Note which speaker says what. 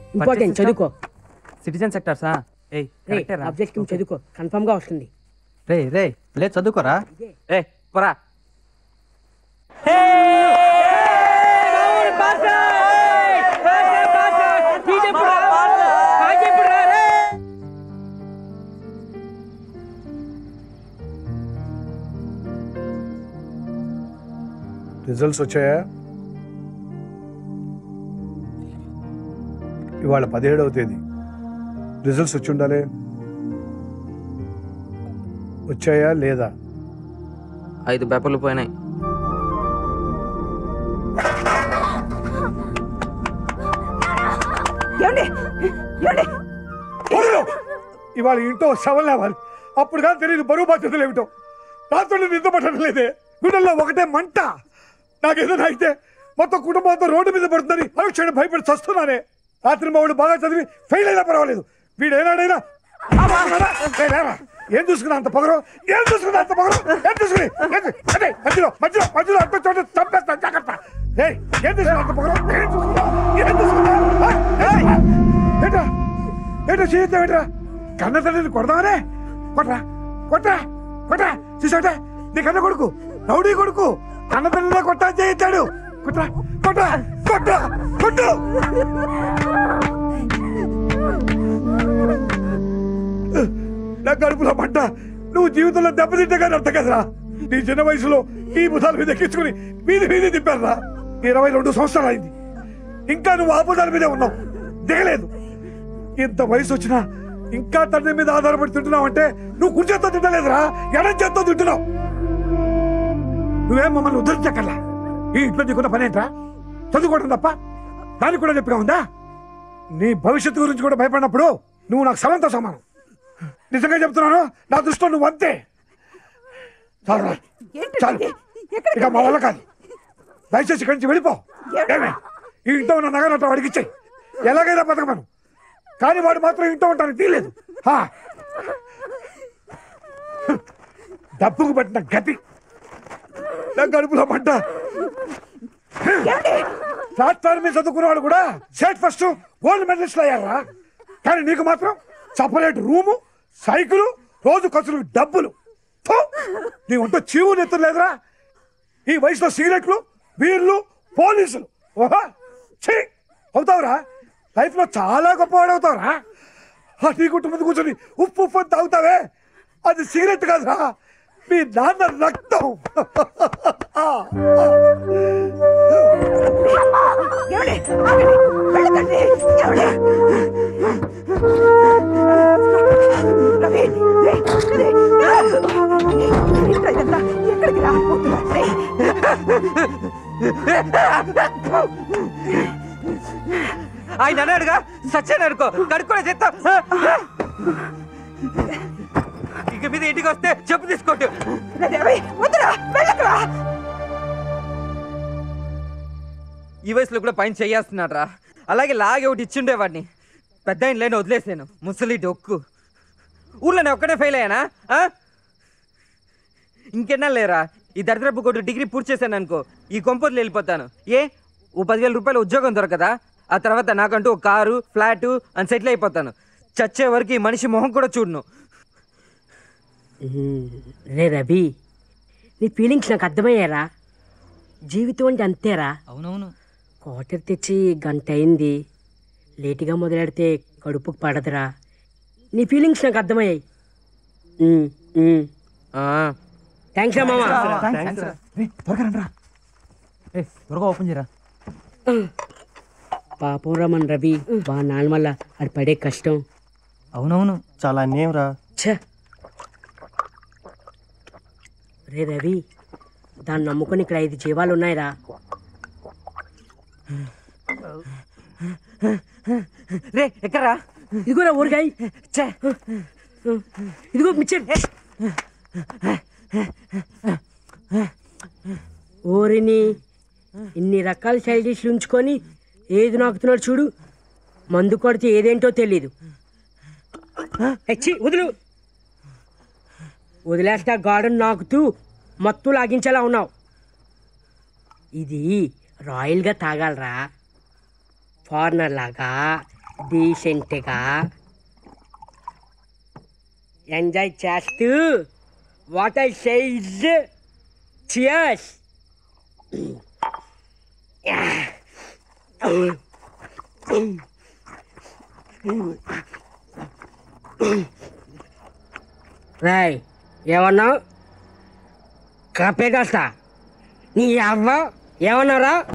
Speaker 1: Important చదువుకో
Speaker 2: citizen సెక్టర్సా ఏయ్
Speaker 1: రే
Speaker 2: కరెక్టే రా.
Speaker 1: ఆబ్జెక్టివ్ చదువుకో కన్ఫర్మ్ గా వస్తుంది
Speaker 3: రే రే లే చదువుకోరా
Speaker 2: ఏ పోరా
Speaker 4: రిజల్ట్స్ వచ్చాయా ఇవాళ పదిహేడవ తేదీ రిజల్ట్స్ వచ్చి ఉండాలి వచ్చాయా లేదా
Speaker 2: ఐదు పేపర్లు పోయినాయి
Speaker 4: వదలు! ఇవాళ ఇంట్లో శవం లేవాలి అప్పుడు కానీ తెలియదు బరువు బాధ్యతలు ఏమిటో రాత్రి నిద్ర పట్టడం లేదే గుండెల్లో ఒకటే మంట నాకేదైనా అయితే మొత్తం కుటుంబంతో రోడ్డు మీద పడుతుందని పరీక్ష భయపడి చస్తున్నానే రాత్రి మా వాడు బాగా చదివి ఫెయిల్ అయినా పర్వాలేదు వీడు ఏనాడైనా ఆ మాట్లాడా? ఏయ్, లేరా. ఏం చూసుకున్నా అంత పొగరు ఏం చూసుకున్నా అంత పొగరు ఏం చూసుకుని ఏం చూ- అదే మధ్యలో మధ్యలో మధ్యలో అడ్డు చోట చంపేస్తా జాగ్రత్త ఏయ్, ఏం చూసుకున్నా అంత పొగరు ఏం చూసుకున్నా ఏం చూసుకున్నా ఆ? ఏయ్, ఏంట్రా ఏంటో చేద్దాం ఏంట్రా కన్న తల్లిని కొడదామనే కొట్రా కొట్రా కొట్రా చూసావుటే నీ కన్న కొడుకు రౌడీ కొడుకు కన్న తల్లినే కొట్టా చేయించాడు కొట్రా కొట్రా కొట్రా కొట్టు నా కడుపులో పంట నువ్వు జీవితంలో దెబ్బతింటే కానీ అర్థం కదరా నీ చిన్న వయసులో ఈ బుధాల మీద ఎక్కించుకుని వీధి వీధి తిప్పారా ఇరవై రెండు సంవత్సరాలు అయింది ఇంకా నువ్వు ఆ బుధాల మీదే ఉన్నావు దిగలేదు ఇంత వయసు వచ్చినా ఇంకా తండ్రి మీద ఆధారపడి తింటున్నావు అంటే నువ్వు కుడి చేత్తో తింటలేదురా ఎడం చేత్తో తింటున్నావు నువ్వేం మమ్మల్ని ఉద్ధరించక్కర్లా ఈ ఇంట్లో నీకున్న పని ఏంట్రా చదువుకోవడం తప్ప దానికి కూడా చెప్పిగా ఉందా నీ భవిష్యత్తు గురించి కూడా భయపడినప్పుడు నువ్వు నాకు సమంతో సమానం నిజంగా చెప్తున్నాను నా దృష్టిలో నువ్వు అంతే చాలు చాలు ఇక మా వల్ల కాదు దయచేసి ఇక్కడి నుంచి వెళ్ళిపో ఏమే ఈ ఇంట్లో ఉన్న నగనట్టు వాడికి ఇచ్చేయి ఎలాగైనా బతకమను కానీ వాడు మాత్రం ఇంట్లో ఉంటాను తీయలేదు హా. డబ్బుకు పట్టిన గతి నా కడుపులో మంట ప్లాట్ఫామ్ మీద చదువుకున్న వాళ్ళు కూడా స్టేట్ ఫస్ట్ గోల్డ్ మెడలిస్ట్ అయ్యారా కానీ నీకు మాత్రం సపరేట్ రూము సైకిల్ రోజు ఖర్చులు డబ్బులు ఫు! నీ ఒంట చీవు నెత్తు లేదురా ఈ వయసులో సిగరెట్లు బీర్లు పోలీసులు ఓహో ఛీ అవుతావురా లైఫ్ లో చాలా గొప్పవాడు అవుతావురా ఆ టీ కుట్టు ముందు కూర్చొని ఉప్పు ఉప్పు అని తాగుతావే అది సిగరెట్ కాదురా మీ నాన్న రక్తం
Speaker 2: ఆయన అన్నాడుగా సచ్చాను అనుకో కడుక్కునే చెత్త ఇక మీద ఇంటికి వస్తే చెప్పు తీసుకోట్టు ఈ వయసులో కూడా పైన చెయ్యేస్తున్నాడ్రా అలాగే లాగే ఒకటి ఇచ్చిండేవాడిని పెద్ద ఆయన లేని వదిలేసాను ముసలి డొక్కు ఊర్లో నేను ఒక్కడే ఫెయిల్ అయ్యానా ఆ? ఇంకెన్నా లేరా ఈ దరిద్రపు కొట్టు డిగ్రీ పూర్తి చేశాను అనుకో ఈ కొంపర్లు వెళ్ళిపోతాను ఏ ఓ పదివేల రూపాయలు ఉద్యోగం దొరకదా ఆ తర్వాత నాకంటూ ఒక కారు ఫ్లాటు అని సెటిల్ అయిపోతాను చచ్చే వరకు ఈ మనిషి మొహం కూడా చూడను
Speaker 1: రే రవి నీ ఫీలింగ్స్ నాకు అర్థమయ్యారా జీవితం అంటే అంతేరా
Speaker 3: అవునవును
Speaker 1: క్వార్టర్ తెచ్చి గంట అయింది లేటుగా మొదలెడితే కడుపుకు పడదురా నీ ఫీలింగ్స్ నాకు అర్థమయ్యాయి
Speaker 2: ఆ,
Speaker 1: థ్యాంక్స్ రా మామ
Speaker 3: త్వరగా రండి రా ఏ త్వరగా ఓపెన్ చేయరా
Speaker 1: పాపం రా మన రవి బా నాన్న వల్ల అది పడే కష్టం
Speaker 3: అవునవును చాలా అన్యాయం రా
Speaker 1: ఛ రే రవి దాన్ని నమ్ముకొని ఇక్కడ ఐదు జీవాలు ఉన్నాయిరా
Speaker 2: రే ఎక్కరా
Speaker 1: ఇదిగోరా ఊరికాయ
Speaker 2: ఛే
Speaker 1: ఇదిగో మిచ్చర్ ఓరిని ఇన్ని రకాల సైడ్ డిష్లు ఉంచుకొని ఏది నాకుతున్నాడు చూడు మందు కొడితే ఏదేంటో తెలీదు హెచ్చి వదులు వదిలేస్తా గార్డెన్ నాకుతూ మత్తు లాగించేలా ఉన్నావు ఇది రాయల్గా తాగాలరా ఫారినర్ లాగా డీసెంట్గా ఎంజాయ్ చేస్తూ వాటర్ సైజ్ చియర్స్ రాయ్ ఏమన్నావు కప్పే కాస్తా నీ అవ్వ ఏమన్నారా